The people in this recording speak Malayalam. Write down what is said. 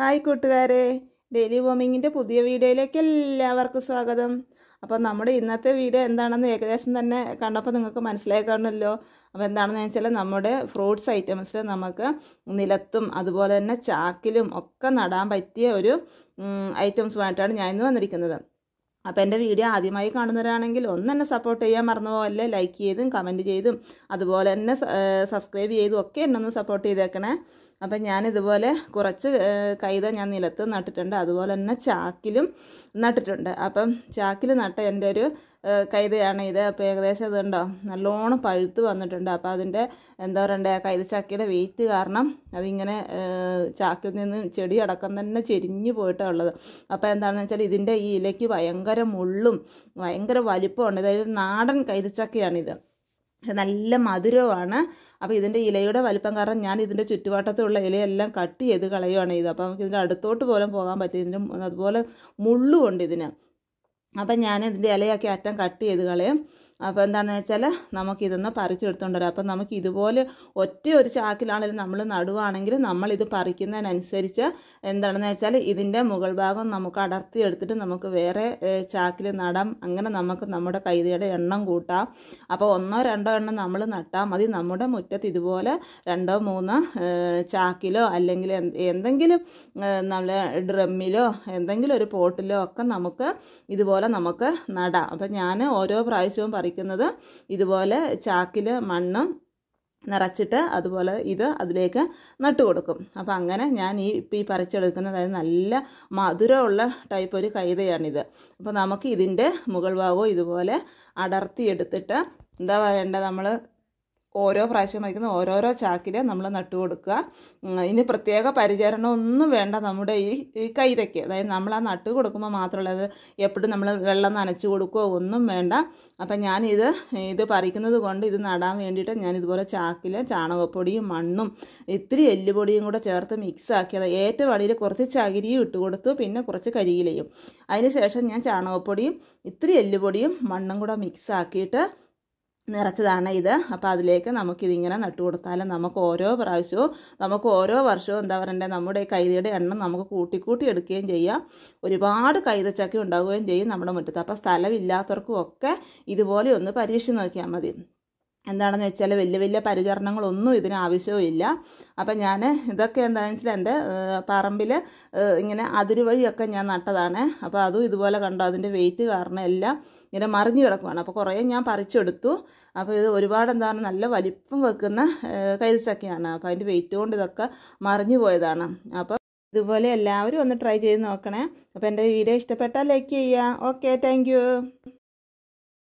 ഹായ് കൂട്ടുകാരെ ഡെയിലി വോമിങ്ങിൻ്റെ പുതിയ വീഡിയോയിലേക്ക് എല്ലാവർക്കും സ്വാഗതം അപ്പോൾ നമ്മുടെ ഇന്നത്തെ വീഡിയോ എന്താണെന്ന് ഏകദേശം തന്നെ കണ്ടപ്പോൾ നിങ്ങൾക്ക് മനസ്സിലായി കാണുമല്ലോ അപ്പോൾ എന്താണെന്ന് വെച്ചാൽ നമ്മുടെ ഫ്രൂട്ട്സ് ഐറ്റംസിൽ നമുക്ക് നിലത്തും അതുപോലെ തന്നെ ചാക്കിലും ഒക്കെ നടാൻ പറ്റിയ ഒരു ഐറ്റംസുമായിട്ടാണ് ഞാൻ ഇന്ന് വന്നിരിക്കുന്നത് അപ്പോൾ എൻ്റെ വീഡിയോ ആദ്യമായി കാണുന്നവരാണെങ്കിൽ ഒന്ന് തന്നെ സപ്പോർട്ട് ചെയ്യാൻ മറന്നു പോകല്ലേ ലൈക്ക് ചെയ്തും കമൻറ്റ് ചെയ്തും അതുപോലെ തന്നെ സബ്സ്ക്രൈബ് ചെയ്തും ഒക്കെ എന്നെ ഒന്ന് സപ്പോർട്ട് ചെയ്തേക്കണേ അപ്പം ഞാനിതുപോലെ കുറച്ച് കൈത ഞാൻ നിലത്ത് നട്ടിട്ടുണ്ട് അതുപോലെ തന്നെ ചാക്കിലും നട്ടിട്ടുണ്ട് അപ്പം ചാക്കിൽ നട്ട എൻ്റെ ഒരു കൈതയാണ് ഇത് അപ്പോൾ ഏകദേശം ഇതുണ്ടോ നല്ലോണം പഴുത്ത് വന്നിട്ടുണ്ട് അപ്പോൾ അതിൻ്റെ എന്താ പറയണ്ടേ കൈതച്ചാക്കിയുടെ വെയിറ്റ് കാരണം അതിങ്ങനെ ചാക്കിൽ നിന്ന് ചെടി അടക്കം തന്നെ ചെരിഞ്ഞു പോയിട്ടാണ് ഉള്ളത് അപ്പോൾ എന്താണെന്ന് വെച്ചാൽ ഇതിൻ്റെ ഈ ഇലയ്ക്ക് ഭയങ്കര മുള്ളും ഭയങ്കര വലിപ്പമുണ്ട് അതായത് നാടൻ കൈതച്ചക്കയാണിത് നല്ല മധുരമാണ് അപ്പോൾ ഇതിൻ്റെ ഇലയുടെ വലിപ്പം കാരണം ഞാൻ ഇതിൻ്റെ ചുറ്റുവട്ടത്തുള്ള ഇലയെല്ലാം കട്ട് ചെയ്ത് കളയുകയാണ് ഇത് അപ്പോൾ നമുക്ക് ഇതിൻ്റെ അടുത്തോട്ട് പോലും പോകാൻ പറ്റും ഇതിൻ്റെ അതുപോലെ മുള്ളുമുണ്ട് ഇതിന് അപ്പം ഞാൻ ഇതിൻ്റെ ഇലയൊക്കെ അറ്റം കട്ട് ചെയ്ത് കളയും അപ്പോൾ എന്താണെന്ന് വെച്ചാൽ നമുക്കിതൊന്ന് പറിച്ചെടുത്തുകൊണ്ട് വരാം അപ്പം നമുക്ക് ഇതുപോലെ ഒറ്റ ഒരു ചാക്കിലാണെങ്കിലും നമ്മൾ നടുവാണെങ്കിൽ നമ്മളിത് പറിക്കുന്നതിനനുസരിച്ച് എന്താണെന്ന് വെച്ചാൽ ഇതിൻ്റെ മുകൾ ഭാഗം നമുക്ക് അടർത്തി എടുത്തിട്ട് നമുക്ക് വേറെ ചാക്കിൽ നടാം അങ്ങനെ നമുക്ക് നമ്മുടെ കൈതയുടെ എണ്ണം കൂട്ടാം അപ്പോൾ ഒന്നോ രണ്ടോ എണ്ണം നമ്മൾ നട്ടാൽ മതി നമ്മുടെ മുറ്റത്ത് ഇതുപോലെ രണ്ടോ മൂന്നോ ചാക്കിലോ അല്ലെങ്കിൽ എന്തെങ്കിലും നമ്മൾ ഡ്രമ്മിലോ എന്തെങ്കിലും ഒരു പോട്ടിലോ ഒക്കെ നമുക്ക് ഇതുപോലെ നമുക്ക് നടാം അപ്പം ഞാൻ ഓരോ പ്രാവശ്യവും പറിക്കുന്നത് ഇതുപോലെ ചാക്കിൽ മണ്ണും നിറച്ചിട്ട് അതുപോലെ ഇത് അതിലേക്ക് നട്ടു കൊടുക്കും അപ്പോൾ അങ്ങനെ ഞാൻ ഈ ഇപ്പം ഈ പറിച്ചെടുക്കുന്നത് അതായത് നല്ല മധുരമുള്ള ടൈപ്പ് ഒരു കൈതയാണിത് അപ്പോൾ നമുക്ക് ഇതിൻ്റെ മുകൾ ഭാഗവും ഇതുപോലെ അടർത്തിയെടുത്തിട്ട് എന്താ പറയേണ്ടത് നമ്മൾ ഓരോ പ്രാവശ്യം വയ്ക്കുന്ന ഓരോരോ ചാക്കിൽ നമ്മൾ നട്ടു കൊടുക്കുക ഇനി പ്രത്യേക പരിചരണം ഒന്നും വേണ്ട നമ്മുടെ ഈ ഈ കൈതയ്ക്ക് അതായത് നമ്മൾ ആ നട്ട് കൊടുക്കുമ്പോൾ മാത്രമല്ല അത് എപ്പോഴും നമ്മൾ വെള്ളം നനച്ച് കൊടുക്കുകയോ ഒന്നും വേണ്ട അപ്പം ഞാനിത് ഇത് പറിക്കുന്നത് കൊണ്ട് ഇത് നടാൻ വേണ്ടിയിട്ട് ഞാൻ ഇതുപോലെ ചാക്കിൽ ചാണകപ്പൊടിയും മണ്ണും ഇത്തിരി എല്ലുപൊടിയും കൂടെ ചേർത്ത് മിക്സ് ആക്കിയത് ഏറ്റവും അടിയിൽ കുറച്ച് ചകിരിയും ഇട്ട് കൊടുത്തു പിന്നെ കുറച്ച് കരിയിലയും അതിന് ശേഷം ഞാൻ ചാണകപ്പൊടിയും ഇത്തിരി എല്ലുപൊടിയും മണ്ണും കൂടെ മിക്സ് ആക്കിയിട്ട് നിറച്ചതാണ് ഇത് അപ്പോൾ അതിലേക്ക് നമുക്കിതിങ്ങനെ നട്ടു കൊടുത്താൽ നമുക്ക് ഓരോ പ്രാവശ്യവും നമുക്ക് ഓരോ വർഷവും എന്താ പറയണ്ടേ നമ്മുടെ കൈതയുടെ എണ്ണം നമുക്ക് കൂട്ടിക്കൂട്ടി എടുക്കുകയും ചെയ്യാം ഒരുപാട് കൈതച്ചക്ക ഉണ്ടാവുകയും ചെയ്യും നമ്മുടെ മുറ്റത്ത് അപ്പോൾ സ്ഥലമില്ലാത്തവർക്കും ഒക്കെ ഇതുപോലെ ഒന്ന് പരീക്ഷിച്ച് നോക്കിയാൽ മതി എന്താണെന്ന് വെച്ചാൽ വലിയ വലിയ പരിചരണങ്ങളൊന്നും ഇതിന് ആവശ്യവുമില്ല അപ്പം ഞാൻ ഇതൊക്കെ എന്താണെന്ന് വെച്ചാൽ എൻ്റെ പറമ്പിൽ ഇങ്ങനെ അതിരുവഴിയൊക്കെ ഞാൻ നട്ടതാണ് അപ്പോൾ അതും ഇതുപോലെ കണ്ടോ അതിൻ്റെ വെയിറ്റ് കാരണം എല്ലാം ഇങ്ങനെ മറിഞ്ഞു കിടക്കുവാണ് അപ്പോൾ കുറേ ഞാൻ പറിച്ചെടുത്തു അപ്പോൾ ഇത് ഒരുപാട് എന്താണ് നല്ല വലിപ്പം വെക്കുന്ന കൈതച്ചക്കയാണ് അപ്പോൾ അതിൻ്റെ വെയിറ്റ് കൊണ്ട് ഇതൊക്കെ മറിഞ്ഞു പോയതാണ് അപ്പോൾ ഇതുപോലെ എല്ലാവരും ഒന്ന് ട്രൈ ചെയ്ത് നോക്കണേ അപ്പോൾ എൻ്റെ വീഡിയോ ഇഷ്ടപ്പെട്ടാൽ ലൈക്ക് ചെയ്യുക ഓക്കെ താങ്ക്